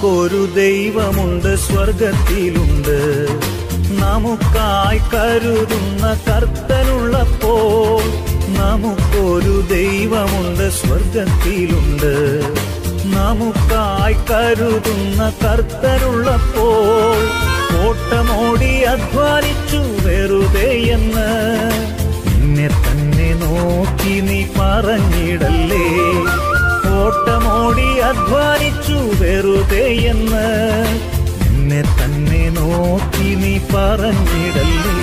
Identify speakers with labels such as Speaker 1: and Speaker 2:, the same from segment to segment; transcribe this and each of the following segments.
Speaker 1: നമുക്കൊരു ദൈവമുണ്ട് സ്വർഗത്തിലുണ്ട് നമുക്കായി കരുതുന്ന കർത്തനുള്ളപ്പോൾ നമുക്കൊരു ദൈവമുണ്ട് സ്വർഗത്തിലുണ്ട് നമുക്കായി കരുതുന്ന കർത്തനുള്ളപ്പോൾ ഓട്ടമോടി അധ്വാനിച്ചു വെറുതെ എന്ന് നിന്നെ തന്നെ നോക്കി നീ പറഞ്ഞിടല്ലേ ഓട്ടമോടി അധ്വാനിച്ചു വെറുതെ എന്ന് നിന്നെ തന്നെ നോക്കി നീ പറഞ്ഞിടല്ലേ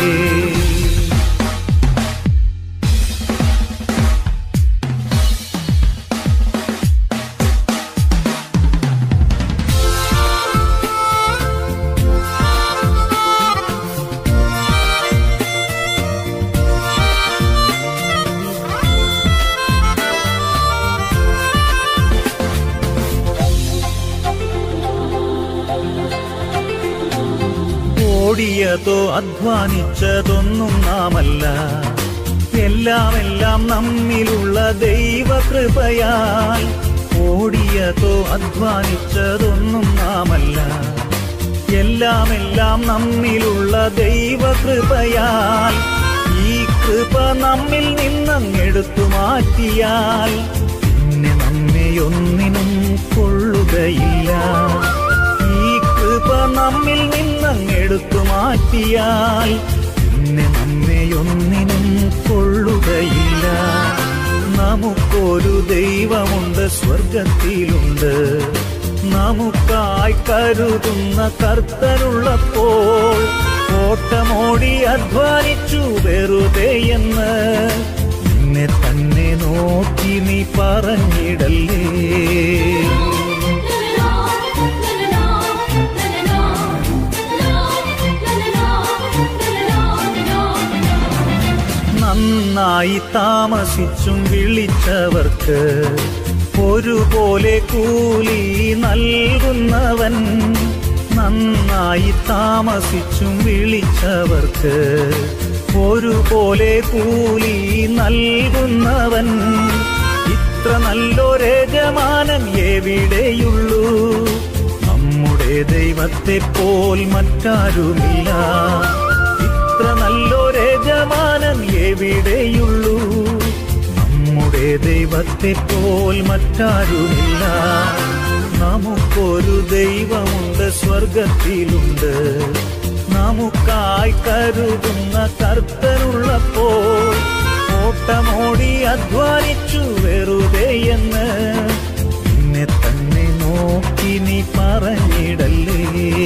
Speaker 1: ഓടിയതോ അധ്വാനിച്ചതൊന്നും നാമല്ല എല്ലാം എല്ലാം നമ്മിലുള്ള ദൈവകൃപയാൽ ഓടിയതോ അധ്വാനിച്ചതൊന്നും നാമല്ല എല്ലാം എല്ലാം നമ്മിലുള്ള ദൈവകൃപയാൽ ഈ കൃപ നമ്മിൽ നിന്നങ്ങെടുത്തു മാറ്റിയാൽ പിന്നെ നമ്മെ ഒന്നിനും കൊള്ളുകയില്ല ഈ കൃപ നമ്മിൽ നിന്നങ്ങെടുത്തു മാറ്റിയാൽ പിന്നെ നമ്മെ ഒന്നിനും കൊള്ളുകയില്ല നമുക്കൊരു ദൈവമുണ്ട് സ്വർഗത്തിലുണ്ട് നമുക്കായി കരുതുന്ന കർത്തനുള്ളപ്പോൾ ഓട്ടമോടി അധ്വാനിച്ചു വെറുതെ എന്ന് നിന്നെ തന്നെ നോക്കി നീ പറഞ്ഞിടല്ലേ നന്നായി താമസിച്ചും വിളിച്ചവർക്ക് ഒരുപോലെ കൂലി നൽകുന്നവൻ നന്നായി താമസിച്ചും വിളിച്ചവർക്ക് ഒരുപോലെ കൂലി നൽകുന്നവൻ ഇത്ര നല്ലൊരേജമാനൻ എവിടെയുള്ളൂ നമ്മുടെ ദൈവത്തെ പോൽ മറ്റാരുമില്ല ഇത്ര നല്ലൊരേജമാനൻ എവിടെയുള്ളൂ നമ്മുടെ ദൈവത്തെ പോൽ മറ്റാരുമില്ല നമുക്കൊരു ദൈവമുണ്ട് സ്വർഗത്തിലുണ്ട് നമുക്കായി കരുതുന്ന കർത്തനുള്ളപ്പോൾ ഓട്ടമോടി അധ്വാനിച്ചു വെറുതെ എന്ന് നിന്നെ തന്നെ നോക്കി നീ പറഞ്ഞിടല്ലേ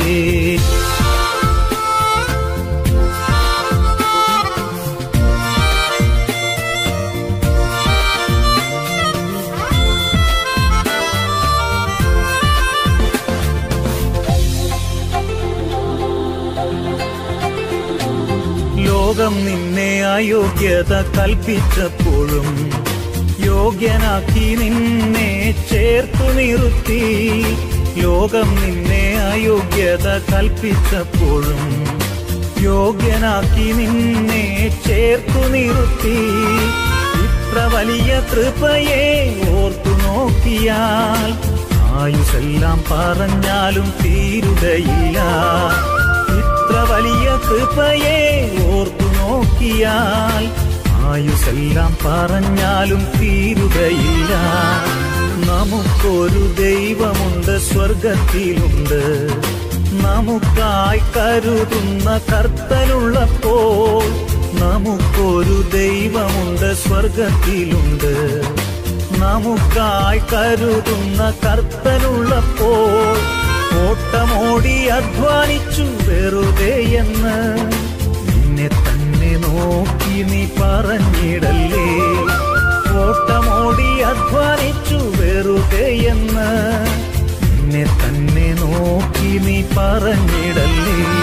Speaker 1: ലോകം നിന്നെ അയോഗ്യത കൽപ്പിച്ചപ്പോഴും യോഗ്യനാക്കി നിന്നെ ചേർത്തു നിർത്തി ലോകം നിന്നെ അയോഗ്യത കൽപ്പിച്ചപ്പോഴും യോഗ്യനാക്കി നിന്നെ ചേർത്തു നിർത്തി ഇത്ര വലിയ കൃപയെ ഓർത്തു നോക്കിയാൽ ആയുസെല്ലാം പറഞ്ഞാലും തീരുകയില്ല ഇത്ര വലിയ കൃപയെ ഓർത്തു നോക്കിയാൽ ആയുസെല്ലാം പറഞ്ഞാലും തീരുകയില്ല നമുക്കൊരു ദൈവമുണ്ട് സ്വർഗത്തിലുണ്ട് നമുക്കായി കരുതുന്ന കർത്തനുള്ളപ്പോൾ നമുക്കൊരു ദൈവമുണ്ട് സ്വർഗത്തിലുണ്ട് നമുക്കായി കരുതുന്ന കർത്തനുള്ളപ്പോൾ ഓട്ടമോടി അധ്വാനിച്ചു വെറുതെ എന്ന് നിന്നെ തന്നെ നോക്കി നീ പറഞ്ഞിടല്ലേ ഓട്ടമോടി അധ്വാനിച്ചു വെറുതെ എന്ന് നിന്നെ തന്നെ നോക്കി നീ പറഞ്ഞിടല്ലേ